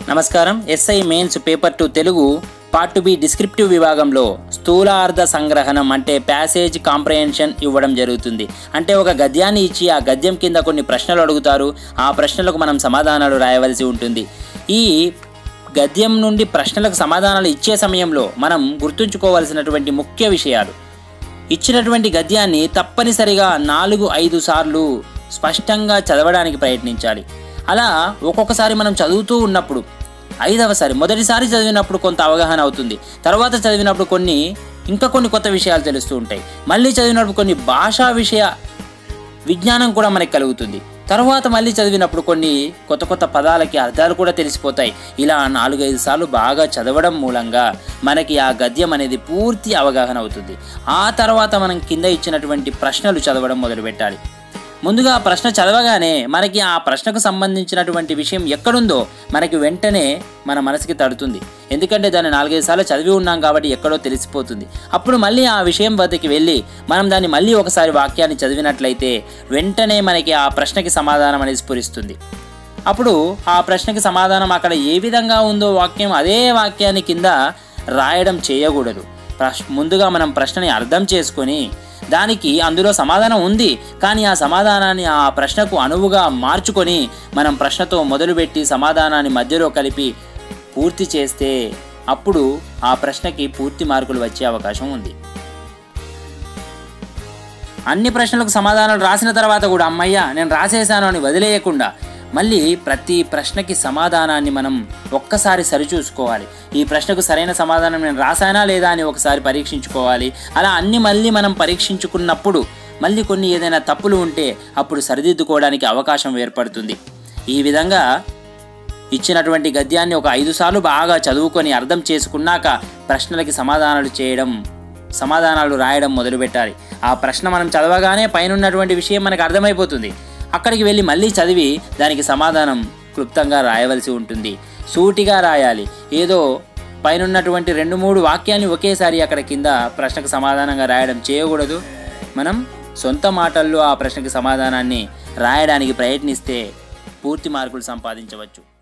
నమస్కారం SI mains paper two Telugu part two B descriptive విభాగంలో స్థూలార్థ సంగ్రహణం అంటే ప్యాసేజ్ కాంప్రహెన్షన్ ఇవ్వడం జరుగుతుంది అంటే ఒక గద్యాన్ని ఇచ్చి ఆ గద్యం కింద కొన్ని ప్రశ్నలు అడుగుతారు ఆ ప్రశ్నలకు మనం సమాధానాలు రాయవలసి ఉంటుంది ఈ గద్యం నుండి ప్రశ్నలకు సమాధానాలు ఇచ్చే సమయంలో మనం గుర్తుంచుకోవలసినటువంటి ముఖ్య విషయాలు ఇచ్చినటువంటి గద్యాన్ని తప్పనిసరిగా నాలుగు ఐదు సార్లు స్పష్టంగా చదవడానికి ప్రయత్నించాలి అలా ఒక్కొక్కసారి మనం చదువుతూ ఉన్నప్పుడు ఐదవసారి మొదటిసారి చదివినప్పుడు కొంత అవగాహన అవుతుంది తర్వాత చదివినప్పుడు కొన్ని ఇంకా కొన్ని కొత్త విషయాలు తెలుస్తూ ఉంటాయి మళ్ళీ చదివినప్పుడు కొన్ని భాషా విషయ విజ్ఞానం కూడా మనకి కలుగుతుంది తర్వాత మళ్ళీ చదివినప్పుడు కొన్ని కొత్త కొత్త పదాలకి అర్థాలు కూడా తెలిసిపోతాయి ఇలా నాలుగైదు సార్లు బాగా చదవడం మూలంగా మనకి ఆ గద్యం అనేది పూర్తి అవగాహన అవుతుంది ఆ తర్వాత మనం కింద ఇచ్చినటువంటి ప్రశ్నలు చదవడం మొదలుపెట్టాలి ముందుగా ఆ ప్రశ్న చదవగానే మనకి ఆ ప్రశ్నకు సంబంధించినటువంటి విషయం ఎక్కడుందో మనకి వెంటనే మన మనసుకి తడుతుంది ఎందుకంటే దాన్ని నాలుగైదు సార్లు చదివి ఉన్నాం కాబట్టి ఎక్కడో తెలిసిపోతుంది అప్పుడు మళ్ళీ ఆ విషయం వద్దకి వెళ్ళి మనం దాన్ని మళ్ళీ ఒకసారి వాక్యాన్ని చదివినట్లయితే వెంటనే మనకి ఆ ప్రశ్నకి సమాధానం అనేది స్ఫురిస్తుంది అప్పుడు ఆ ప్రశ్నకి సమాధానం అక్కడ ఏ విధంగా ఉందో వాక్యం అదే వాక్యాన్ని కింద రాయడం చేయకూడదు ప్రశ్ ముందుగా మనం ప్రశ్నని అర్థం చేసుకొని దానికి అందులో సమాధానం ఉంది కానీ ఆ సమాధానాన్ని ఆ ప్రశ్నకు అనువుగా మార్చుకొని మనం ప్రశ్నతో మొదలుపెట్టి సమాధానాన్ని మధ్యలో కలిపి పూర్తి చేస్తే అప్పుడు ఆ ప్రశ్నకి పూర్తి మార్కులు వచ్చే అవకాశం ఉంది అన్ని ప్రశ్నలకు సమాధానాలు రాసిన తర్వాత కూడా అమ్మయ్య నేను రాసేసాను అని వదిలేయకుండా మళ్ళీ ప్రతి ప్రశ్నకి సమాధానాన్ని మనం ఒక్కసారి సరిచూసుకోవాలి ఈ ప్రశ్నకు సరైన సమాధానం నేను రాసానా లేదా అని ఒకసారి పరీక్షించుకోవాలి అలా అన్ని మళ్ళీ మనం పరీక్షించుకున్నప్పుడు మళ్ళీ కొన్ని ఏదైనా తప్పులు ఉంటే అప్పుడు సరిదిద్దుకోవడానికి అవకాశం ఏర్పడుతుంది ఈ విధంగా ఇచ్చినటువంటి గద్యాన్ని ఒక ఐదు సార్లు బాగా చదువుకొని అర్థం చేసుకున్నాక ప్రశ్నలకి సమాధానాలు చేయడం సమాధానాలు రాయడం మొదలుపెట్టాలి ఆ ప్రశ్న మనం చదవగానే పైన ఉన్నటువంటి విషయం మనకు అర్థమైపోతుంది అక్కడికి వెళ్ళి మళ్ళీ చదివి దానికి సమాధానం క్లుప్తంగా రాయవలసి ఉంటుంది సూటిగా రాయాలి ఏదో పైన ఉన్నటువంటి రెండు మూడు వాక్యాన్ని ఒకేసారి అక్కడ కింద ప్రశ్నకు సమాధానంగా రాయడం చేయకూడదు మనం సొంత మాటల్లో ఆ ప్రశ్నకి సమాధానాన్ని రాయడానికి ప్రయత్నిస్తే పూర్తి మార్కులు సంపాదించవచ్చు